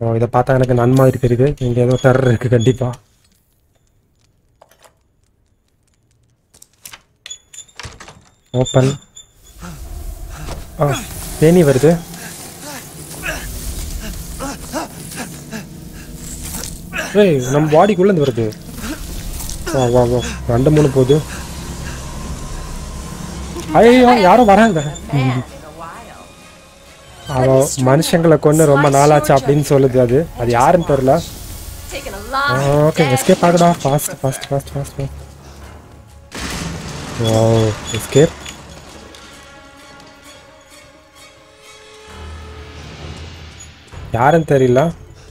ஓ இதை பார்த்தா எனக்கு நன் மாதிரி தெரியுது இங்க ஏதோ டெரர் இருக்கு கண்டிப்பா ஓப்பன் ஆ தேனி வருது ஏய் நம்ம பாடிக்குள்ள இருந்து வருது வா வா வா ரெண்டு மூணு போகுது ஐயோ யாரும் வராங்க அவ மனுஷங்களை கொண்டு ரொம்ப நாளாச்சு அப்படின்னு சொல்லுது அது அது யாருன்னு தெரியல Taking a long okay escape ஆகுடா fast fast fast fast oh escape யாருன்னு தெரியல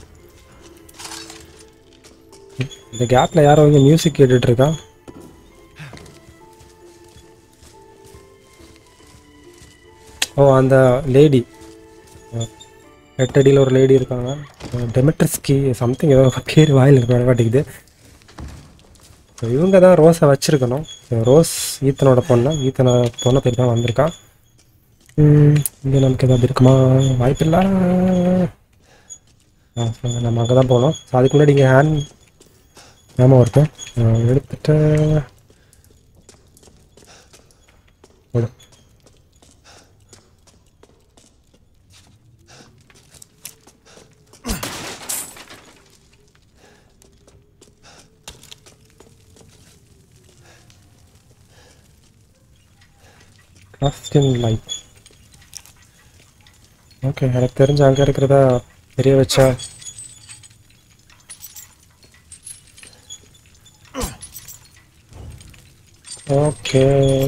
இந்த கேப்ல யாரோ இங்க மியூசிக் கேட்டுட்டு இருக்கா ஓ அந்த லேடி எட்டடியில் ஒரு லேடி இருக்காங்க டெமெட்ரிஸ்கி சம்திங் ஏதோ பேர் வாயில் இருக்க வர மாட்டேங்குது So, இவங்க தான் ரோஸை வச்சிருக்கணும் So, ரோஸ் ஈத்தனோட பொண்ணு ஈத்தனை பொண்ணை பேர் தான் வந்திருக்கான் ம், இங்க நமக்கு ஏதாவது இருக்குமா வாய்ப்பில்லை ஆ so, நம்ம அங்கே தான் போகணும் ஸோ அதுக்கு முன்னாடி இங்கே ஹேண்ட் ஆமாம் ஒருத்தன் ஆ, எடுத்துட்டு போடு. கிராஃப்டிங் லைட் ஓகே எனக்கு தெரிஞ்ச அங்கே இருக்கிறதா தெரிய வச்சா okay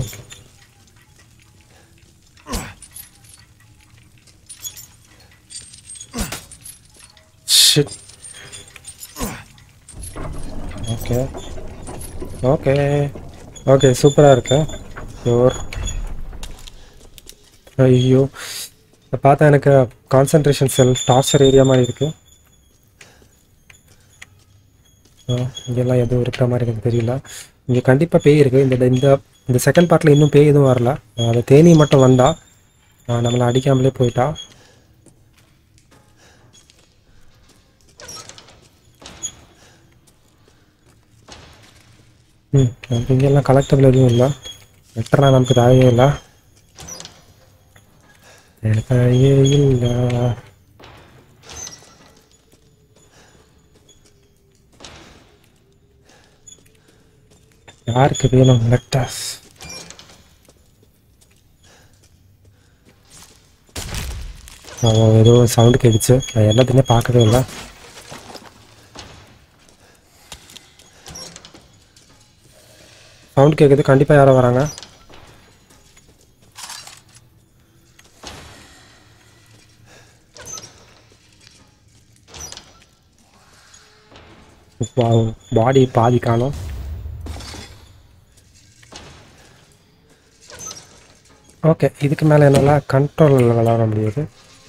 shit okay okay okay சூப்பராக இருக்கு யோர் ஐயோ இதை பார்த்தா எனக்கு கான்சன்ட்ரேஷன் செல் டார்ச்சர் ஏரியா மாதிரி இருக்கு ஆ, இங்கெல்லாம் எதுவும் இருக்கிற மாதிரி எனக்கு தெரியல இங்கே கண்டிப்பாக பேய் இருக்கு இந்த இந்த இந்த செகண்ட் பார்ட்டில் இன்னும் பேய் எதுவும் வரல ஆ, அந்த தேனி மட்டும் வந்தா ஆ, நம்மளை அடிக்காமலே போயிட்டா ம் நமக்கு இங்கெல்லாம் கலெக்டபிள் எதுவும் இல்லை வெட்டரா நமக்கு தேவையே இல்லை தேவையே இல்லை யாருக்கு வேணும் லெட்டஸ் ஏதோ சவுண்டு கேட்டுச்சு நான் எல்லாத்தையுமே பார்க்கவே இல்லை சவுண்ட் கேட்குது கண்டிப்பாக யாரோ வராங்க பாடி பாதி காணும் ஓகே இதுக்கு மேலே என்னால் கண்ட்ரோலில் விளாட முடியாது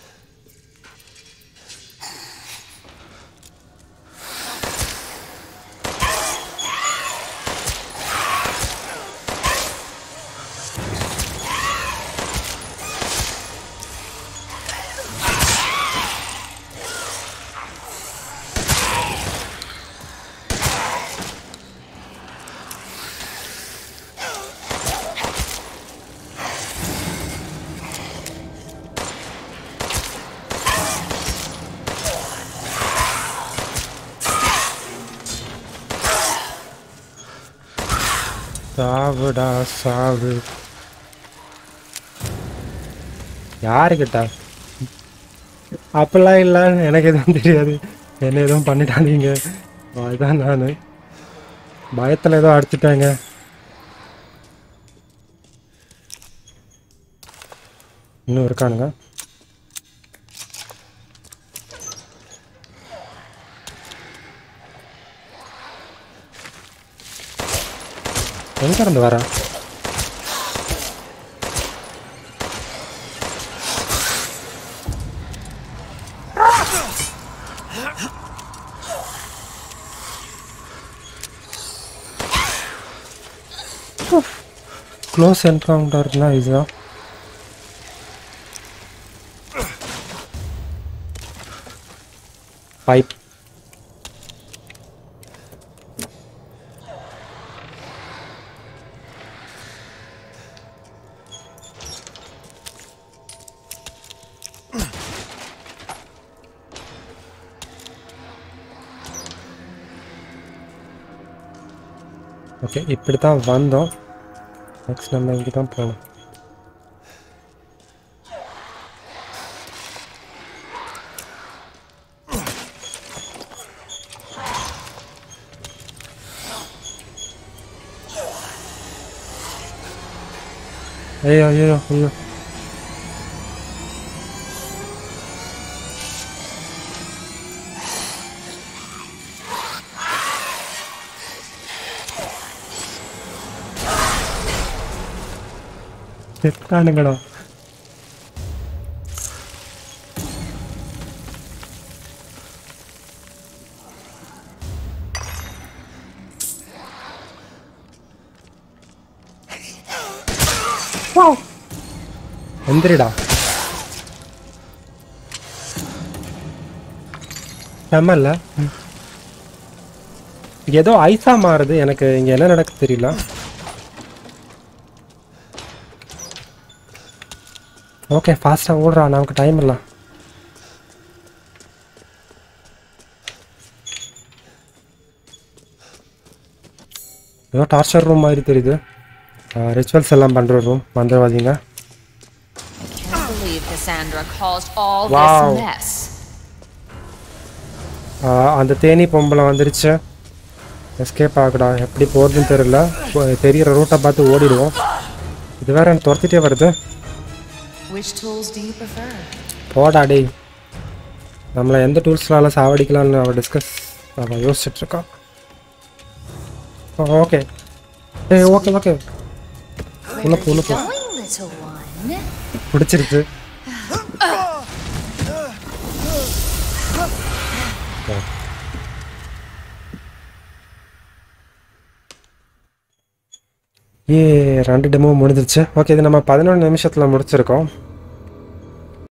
சாவுடா சாவு யாருக்கிட்ட அப்பெல்லாம் இல்லை எனக்கு எதுவும் தெரியாது என்ன எதுவும் பண்ணிட்டாதீங்க அதுதான் நான் பயத்தில் ஏதோ அடிச்சுட்டாங்க இன்னும் இருக்கானுங்க எங்க இருந்து வர க்ளோஸ் என்கவுண்டர்னா இதுதான் பைப் ஓகே இப்படி தான் வந்தோம் நெக்ஸ்ட் நம்ம இங்கே தான் போகணும் ஐயோ ஐயோ ஐயோ செத்தானுங்கடா எந்திரிடா செம்மல்ல ம். ஏதோ ஐஸா மாறுது எனக்கு இங்க என்ன நடக்கு தெரியல ஓகே ஃபாஸ்ட்டாக ஓடுறா நமக்கு டைம் இல்லை ஏதோ டார்ச்சர் ரூம் மாதிரி தெரியுது ரிச்சுவல்ஸ் எல்லாம் பண்ணுற ரூம் மந்திரவாதிங்க I can't believe Cassandra caused all Wow. this mess. ஆஹ் அந்த தேனி பொம்பளை வந்துருச்சு எஸ்கேப் ஆகடா எப்படி போகிறதுன்னு தெரியல போ- தெரியிற ரூட்டை பார்த்து ஓடிடுவோம் இது வேற எனக்கு துரத்திட்டே வருது Which tools do you prefer? போடா டேய் நம்மளை எந்த டூல்ஸ்னால சாவடிக்கலாம்னு அவள் டிஸ்கஸ் அவள் யோசிச்சுட்டு இருக்கான் ஓகே ஏய் okay okay Where Ulo are po, ulo you po. going, little one? பிடிச்சிருச்சு ஏ ரெண்டு டெமோ முடிஞ்சிருச்சு ஓகே இது நம்ம பதினொன்று நிமிஷத்தில் முடிச்சிருக்கோம்